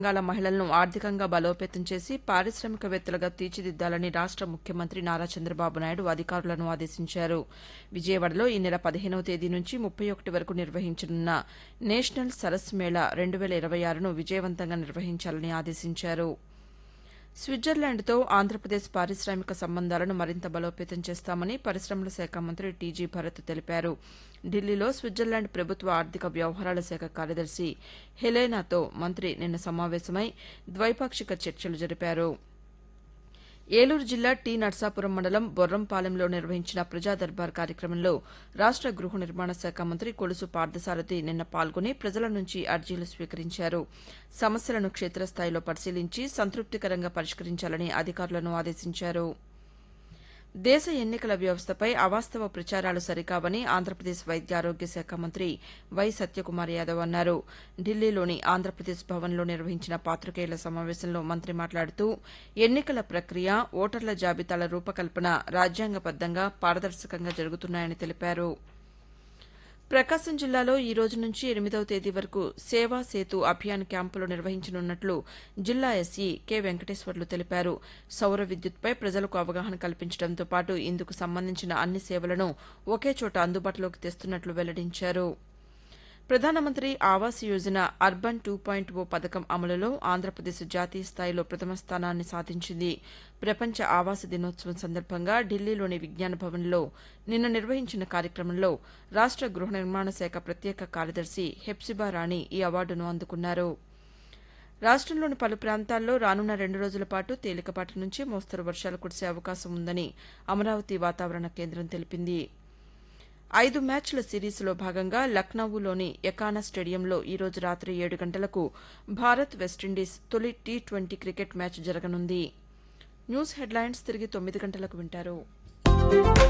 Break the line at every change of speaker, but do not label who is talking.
రంగాల మహిళలను ఆర్థికంగా బలోపేతం చేసి పారిశామికవేత్తలుగా తీర్చిదిద్దాలని రాష్ట ముఖ్యమంత్రి నారా చంద్రబాబు నాయుడు అధికారులను ఆదేశించారు విజయవాడలో ఈ నెల పదిహేనవ తేదీ నుంచి ముప్పై ఒకటి వరకు నిర్వహించనున్న నేషనల్ సరస్ మేళా రెండు వేల ఇరవై ఆరును విజయవంతంగా నిర్వహించాలని ఆదేశించారు స్విట్జర్లాండ్తో ఆంధ్రప్రదేశ్ పారిశామిక సంబంధాలను మరింత బలోపేతం చేస్తామని పరిశమల శాఖ మంత్రి టీజీ భరత్ తెలిపారు ఢిల్లీలో స్విట్జర్లాండ్ ప్రభుత్వ ఆర్థిక వ్యవహారాల శాఖ కార్యదర్శి హెలెనాతో మంత్రి నిన్న సమావేశమై ద్వైపాక్షిక చర్చలు జరిపారు ఏలూరు జిల్లా టీ నర్సాపురం మండలం బొర్రంపాలెంలో నిర్వహించిన ప్రజా దర్బార్ కార్యక్రమంలో రాష్ట గృహ నిర్మాణ శాఖ మంత్రి కొలుసు పార్థసారథి నిన్న పాల్గొని ప్రజల నుంచి అర్జీలు స్వీకరించారు సమస్యలను క్షేత్రస్థాయిలో పరిశీలించి సంతృప్తికరంగా పరిష్కరించాలని అధికారులను ఆదేశించారు దేశ ఎన్నికల వ్యవస్థపై అవాస్తవ ప్రచారాలు సరికావని ఆంధ్రప్రదేశ్ వైద్య ఆరోగ్య శాఖ మంత్రి వై సత్యకుమార్ యాదవ్ అన్నారు ఢిల్లీలోని ఆంధ్రప్రదేశ్ భవన్లో నిర్వహించిన పాతికేయుల సమావేశంలో మంత్రి మాట్లాడుతూ ఎన్నికల ప్రక్రియ ఓటర్ల జాబితాల రూపకల్పన రాజ్యాంగబద్దంగా పారదర్శకంగా జరుగుతున్నాయని తెలిపారు ప్రకాశం జిల్లాలో ఈ రోజు నుంచి ఎనిమిదవ తేదీ వరకు సేవా సేతు అభియాన్ క్యాంపులు నిర్వహించనున్నట్లు జిల్లా ఎస్ఈ కె వెంకటేశ్వర్లు తెలిపారు సౌర విద్యుత్పై ప్రజలకు అవగాహన కల్పించడంతో పాటు ఇందుకు సంబంధించిన అన్ని సేవలను ఒకే చోట అందుబాటులోకి తెస్తున్నట్లు వెల్లడించారు Pradhanmantri Awas Yojana urban two point O పథకం అమలులో ఆంధ్రప్రదేశ్ జాతీయ స్థాయిలో ప్రథమ స్థానాన్ని సాధించింది ప్రపంచ ఆవాస దినోత్సవం సందర్భంగా ఢిల్లీలోని విజ్ఞాన భవన్లో నిన్న నిర్వహించిన కార్యక్రమంలో రాష్ట గృహ నిర్మాణ శాఖ ప్రత్యేక కార్యదర్శి హెప్సిబా రాణి ఈ అవార్డును అందుకున్నారు రాష్టంలోని పలు ప్రాంతాల్లో రానున్న రెండు రోజుల పాటు తేలికపాటి నుంచి మోస్తరు వర్షాలు కురిసే అవకాశం ఉందని అమరావతి వాతావరణ కేంద్రం తెలిపింది ఐదు మ్యాచ్ల సిరీస్లో భాగంగా లక్నవూలోని ఎకానా స్టేడియంలో ఈ రోజు రాత్రి ఏడు గంటలకు భారత్ వెస్టిండీస్ తొలి టీ ట్వంటీ క్రికెట్ మ్యాచ్ జరగనుంది న్యూస్ హెడ్లైన్స్ తిరిగి తొమ్మిది గంటలకు వింటారు